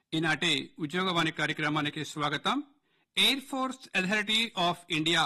ఈనాటి ఉద్యోగవాణి కార్యక్రమానికి స్వాగతం air force authority of India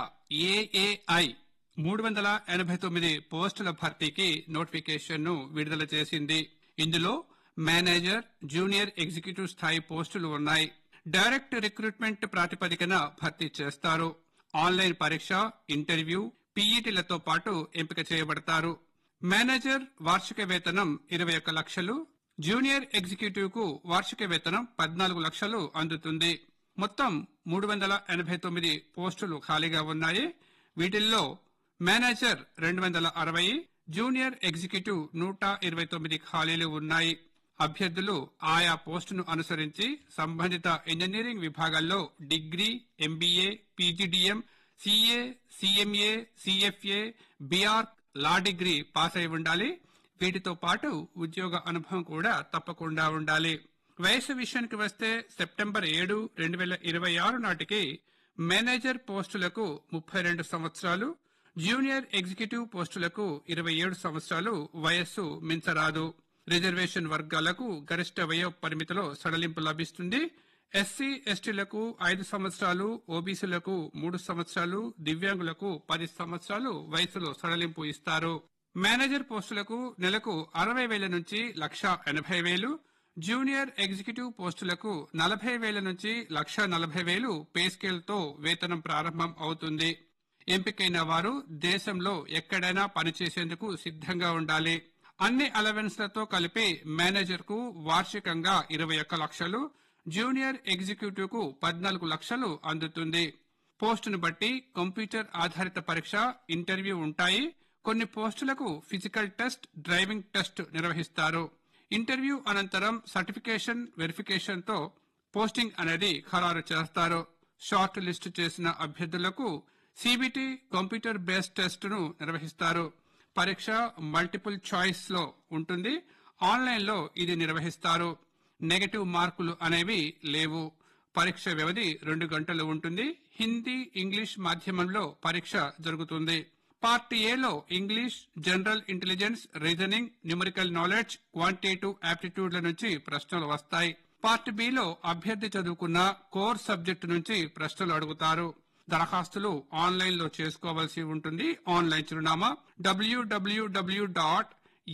AAI మూడు వందల ఎనభై తొమ్మిది పోస్టుల భర్తీకి నోటిఫికేషన్ ను విడుదల చేసింది ఇందులో మేనేజర్ జూనియర్ ఎగ్జిక్యూటివ్ స్థాయి పోస్టులు ఉన్నాయి డైరెక్ట్ రిక్రూట్మెంట్ ప్రాతిపదికన భర్తీ చేస్తారు ఆన్లైన్ పరీక్ష ఇంటర్వ్యూ పీఈటీలతో పాటు ఎంపిక చేయబడతారు మేనేజర్ వార్షిక వేతనం ఇరవై ఒక్క లక్షలు జూనియర్ ఎగ్జిక్యూటివ్ కు వార్షిక వేతనం పద్నాలుగు లక్షలు అందుతుంది మొత్తం మూడు వందల ఎనభై తొమ్మిది పోస్టులు ఖాళీగా ఉన్నాయి వీటిల్లో మేనేజర్ రెండు వందల అరవై జూనియర్ ఎగ్జిక్యూటివ్ నూట ఇరవై తొమ్మిది ఖాళీలు ఉన్నాయి అభ్యర్థులు ఆయా పోస్టును అనుసరించి సంబంధిత ఇంజనీరింగ్ విభాగాల్లో degree MBA PGDM CA CMA CFA BR law degree pass అయి ఉండాలి వీటితో పాటు ఉద్యోగ అనుభవం కూడా తప్పకుండా ఉండాలి వయసు విషయానికి వస్తే సెప్టెంబర్ ఏడు రెండు వేల ఇరవై ఆరు నాటికి మేనేజర్ పోస్టులకు ముప్పై రెండు సంవత్సరాలు జూనియర్ ఎగ్జిక్యూటివ్ పోస్టులకు ఇరవై ఏడు సంవత్సరాలు వయస్సు మించరాదు రిజర్వేషన్ వర్గాలకు గరిష్ట వయో పరిమితిలో సడలింపు లభిస్తుంది ఎస్సీ ఎస్టీలకు ఐదు సంవత్సరాలు ఓబీసీలకు మూడు సంవత్సరాలు దివ్యాంగులకు పది సంవత్సరాలు వయసులో సడలింపు ఇస్తారు మేనేజర్ పోస్టులకు నెలకు అరవై వేల నుంచి లక్ష ఎనభై వేలు జూనియర్ ఎగ్జిక్యూటివ్ పోస్టులకు నలభై వేల నుంచి లక్ష నలభై వేలు పే స్కేల్ తో వేతనం ప్రారంభం అవుతుంది ఎంపికైన వారు దేశంలో ఎక్కడైనా పనిచేసేందుకు సిద్ధంగా ఉండాలి అన్ని అలవెన్స్లతో కలిపి మేనేజర్ కు వార్షికంగా ఇరవై ఒక్క లక్షలు జూనియర్ ఎగ్జిక్యూటివ్ కు పద్నాలుగు లక్షలు అందుతుంది పోస్టును బట్టి కంప్యూటర్ ఆధారిత పరీక్ష ఇంటర్వ్యూ ఉంటాయి కొన్ని పోస్టులకు ఫిజికల్ టెస్ట్ డ్రైవింగ్ టెస్ట్ నిర్వహిస్తారు ఇంటర్వ్యూ అనంతరం సర్టిఫికేషన్ వెరిఫికేషన్ తో పోస్టింగ్ అనేది ఖరారు చేస్తారు షార్ట్ లిస్ట్ చేసిన అభ్యర్థులకు సిబిటి కంప్యూటర్ బేస్డ్ టెస్ట్ ను నిర్వహిస్తారు పరీక్ష మల్టిపుల్ చాయిస్ లో ఉంటుంది ఆన్లైన్ లో ఇది నిర్వహిస్తారు నెగటివ్ మార్కులు అనేవి లేవు పరీక్ష వ్యవధి రెండు గంటలు ఉంటుంది హిందీ ఇంగ్లీష్ మాధ్యమంలో పరీక్ష జరుగుతుంది పార్ట్ ఏలో English general intelligence reasoning numerical knowledge quantitative యాప్టిట్యూడ్ల నుంచి ప్రశ్నలు వస్తాయి పార్ట్ బిలో అభ్యర్థి చదువుకున్న కోర్ సబ్జెక్టు నుంచి ప్రశ్నలు అడుగుతారు దరఖాస్తులు ఆన్లైన్ లో చేసుకోవాల్సి ఉంటుంది ఆన్లైన్ చిరునామా డబ్ల్యూడబ్ల్యూడబ్ల్యూ dot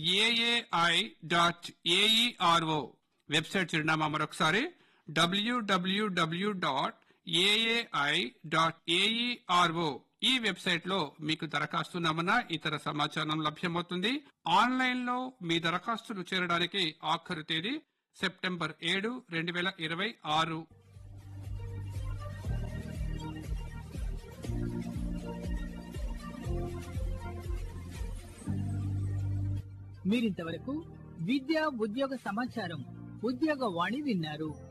AAI dot aero website చిరునామా మరొకసారి డబ్ల్యూడబ్ల్యూడబ్ల్యూ డాట్ ఏఏఐ డాట్ ఏఈఆర్ఓ ఈ వెబ్సైట్ లో మీకు దరఖాస్తు నమూనా ఇతర సమాచారం లభ్యమవుతుంది ఆన్లైన్ లో మీ దరఖాస్తులు చేరడానికి ఆఖరు తేదీ సెప్టెంబర్ ఏడు రెండు వేల ఇరవై ఆరు మీరింతవరకు విద్యా ఉద్యోగ సమాచారం ఉద్యోగ వాణి విన్నారు